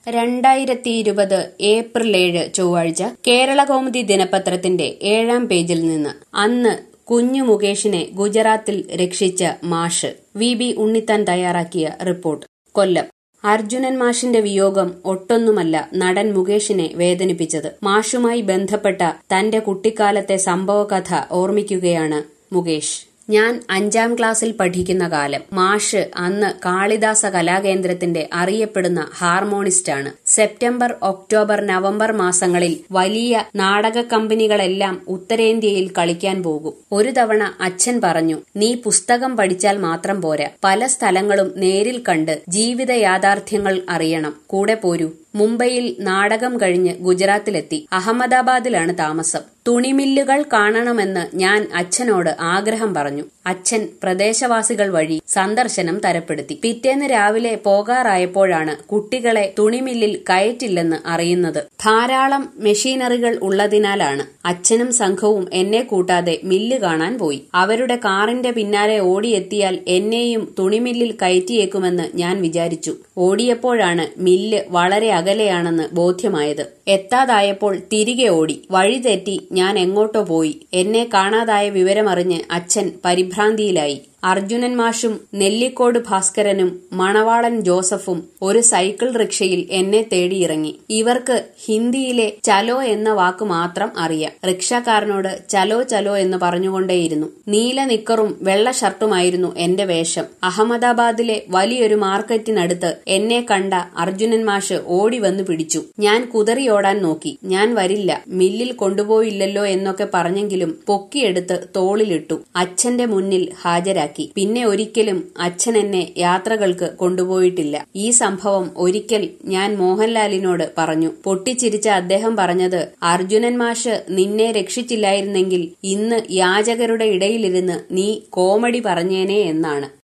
രണ്ടായിരത്തി ഇരുപത് ഏപ്രിൽ ഏഴ് ചൊവ്വാഴ്ച കേരളകൗമുദി ദിനപത്രത്തിന്റെ ഏഴാം പേജിൽ നിന്ന് അന്ന് കുഞ്ഞു മുകേഷിനെ ഗുജറാത്തിൽ രക്ഷിച്ച മാഷ് വി ബി ഉണ്ണിത്താൻ തയ്യാറാക്കിയ റിപ്പോർട്ട് കൊല്ലം അർജുനൻ മാഷിന്റെ വിയോഗം ഒട്ടൊന്നുമല്ല നടൻ മുകേഷിനെ വേദനിപ്പിച്ചത് മാഷുമായി ബന്ധപ്പെട്ട തന്റെ കുട്ടിക്കാലത്തെ സംഭവകഥ ഓർമ്മിക്കുകയാണ് മുകേഷ് ഞാൻ അഞ്ചാം ക്ലാസ്സിൽ പഠിക്കുന്ന കാലം മാഷ് അന്ന് കാളിദാസ കലാകേന്ദ്രത്തിന്റെ അറിയപ്പെടുന്ന ഹാർമോണിസ്റ്റാണ് സെപ്റ്റംബർ ഒക്ടോബർ നവംബർ മാസങ്ങളിൽ വലിയ നാടക കമ്പനികളെല്ലാം ഉത്തരേന്ത്യയിൽ കളിക്കാൻ പോകും ഒരു തവണ അച്ഛൻ പറഞ്ഞു നീ പുസ്തകം പഠിച്ചാൽ മാത്രം പോരാ പല സ്ഥലങ്ങളും നേരിൽ കണ്ട് ജീവിത യാഥാർത്ഥ്യങ്ങൾ അറിയണം കൂടെ പോരൂ മുംബൈയിൽ നാടകം കഴിഞ്ഞ് ഗുജറാത്തിലെത്തി അഹമ്മദാബാദിലാണ് താമസം തുണിമില്ലുകൾ കാണണമെന്ന് ഞാൻ അച്ഛനോട് ആഗ്രഹം പറഞ്ഞു അച്ഛൻ പ്രദേശവാസികൾ വഴി സന്ദർശനം തരപ്പെടുത്തി പിറ്റേന്ന് രാവിലെ പോകാറായപ്പോഴാണ് കുട്ടികളെ തുണിമില്ലിൽ കയറ്റില്ലെന്ന് അറിയുന്നത് ധാരാളം മെഷീനറികൾ ഉള്ളതിനാലാണ് അച്ഛനും സംഘവും എന്നെ കൂട്ടാതെ മില്ല് കാണാൻ പോയി അവരുടെ കാറിന്റെ പിന്നാലെ ഓടിയെത്തിയാൽ എന്നെയും തുണിമില്ലിൽ കയറ്റിയേക്കുമെന്ന് ഞാൻ വിചാരിച്ചു ഓടിയപ്പോഴാണ് മില്ല് വളരെ അകലെയാണെന്ന് ബോധ്യമായത് എത്താതായപ്പോൾ തിരികെ ഓടി വഴിതെറ്റി ഞാൻ എങ്ങോട്ടോ പോയി എന്നെ കാണാതായ വിവരമറിഞ്ഞ് അച്ഛൻ പരിഭ്രാന്തിയിലായി അർജുനൻ മാഷും നെല്ലിക്കോട് ഭാസ്കരനും മണവാളൻ ജോസഫും ഒരു സൈക്കിൾ റിക്ഷയിൽ എന്നെ തേടിയിറങ്ങി ഇവർക്ക് ഹിന്ദിയിലെ ചലോ എന്ന വാക്ക് മാത്രം അറിയാം റിക്ഷക്കാരനോട് ചലോ ചലോ എന്ന് പറഞ്ഞുകൊണ്ടേയിരുന്നു നീല നിക്കറും വെള്ള ഷർട്ടുമായിരുന്നു എന്റെ വേഷം അഹമ്മദാബാദിലെ വലിയൊരു മാർക്കറ്റിനടുത്ത് എന്നെ കണ്ട അർജുനൻ മാഷ് ഓടി വന്നു പിടിച്ചു ഞാൻ കുതറിയോടാൻ നോക്കി ഞാൻ വരില്ല മില്ലിൽ കൊണ്ടുപോയില്ലല്ലോ എന്നൊക്കെ പറഞ്ഞെങ്കിലും പൊക്കിയെടുത്ത് തോളിലിട്ടു അച്ഛന്റെ മുന്നിൽ ഹാജരാക്കി മനസ്സിലാക്കി പിന്നെ ഒരിക്കലും അച്ഛൻ എന്നെ യാത്രകൾക്ക് കൊണ്ടുപോയിട്ടില്ല ഈ സംഭവം ഒരിക്കൽ ഞാൻ മോഹൻലാലിനോട് പറഞ്ഞു പൊട്ടിച്ചിരിച്ച അദ്ദേഹം പറഞ്ഞത് അർജുനൻ മാഷ് നിന്നെ രക്ഷിച്ചില്ലായിരുന്നെങ്കിൽ ഇന്ന് യാചകരുടെ ഇടയിലിരുന്ന് നീ കോമഡി പറഞ്ഞേനെ എന്നാണ്